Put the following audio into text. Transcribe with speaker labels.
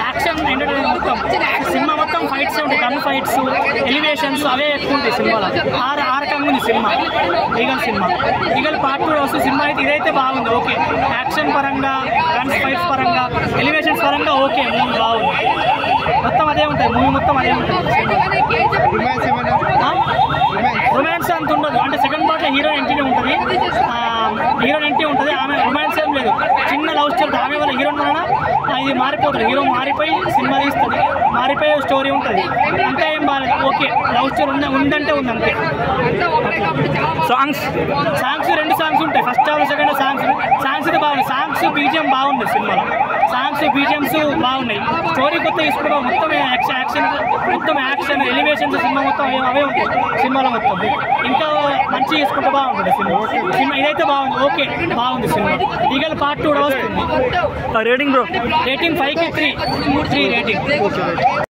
Speaker 1: action entertainment మొత్తం cinema మొత్తం fights ఉంటాయి గన్ ఫైట్స్ ఎలివేషన్స్ అవే ఎక్కువ ఉంటాయి సినిమాలో ఆరు ఆ రకంగా ఉంది cinema Eagle cinema Eagle part two వస్తుంది సినిమా అయితే ఇదైతే బాగుంది ఓకే యాక్షన్ పరంగా గన్స్ ఫైట్స్ పరంగా ఎలివేషన్స్ పరంగా ఓకే మూవీ బాగుంది మొత్తం అదే ఉంటాయి మూవీ మొత్తం అదే ఉంటుంది
Speaker 2: రొమాన్స్ ఏమైనా
Speaker 1: రొమాన్స్ అంత ఉండదు అంటే సెకండ్ పార్ట్ లో హీరో ఎంట్రీ ఉంటుంది హీరో ఎంట్రీ ఉంటుంది ఆమె రొమాన్స్ ఏం లేదు చిన్న లవ్ స్టోరీ ఆమె వల్ల హీరో వలన ఆ, ఇది మారిపోతుంది హీరో మారిపోయి సినిమా తీస్తుంది మారిపోయే స్టోరీ ఉంటుంది అంతా ఏం బాగాలేదు ఓకే లవ్ స్టోరీ ఉంద ఉందంటే ఉంది అంతే సాంగ్స్ సాంగ్స్ రెండు సాంగ్స్ ఉంటాయి first half second songs songs అయితే బాగున్నాయి సాంగ్స్ బీజిఎం బాగుంది సినిమాలో సాంగ్స్ బీజిఎంస్ బాగున్నాయి స్టోరీ కొత్త తీసుకుంటాం మొత్తం యాక్షన్ యాక్షన్ మొత్తం యాక్షన్ ఎలివేషన్స్ సినిమా మొత్తం అవే- అవే ఉంటాయి సినిమాలో మొత్తం ఇంకా మంచి తీసుకుంటే బాగుంటుంది సినిమా సినిమా ఇదైతే బాగుంది ఓకే బాగుంది సినిమా ఈగల్ పార్ట్ టూ వస్తుంది
Speaker 3: రేటింగ్ బ్రో
Speaker 1: రేటింగ్ ఫైవ్ కి త్రీ త్రీ రేటింగ్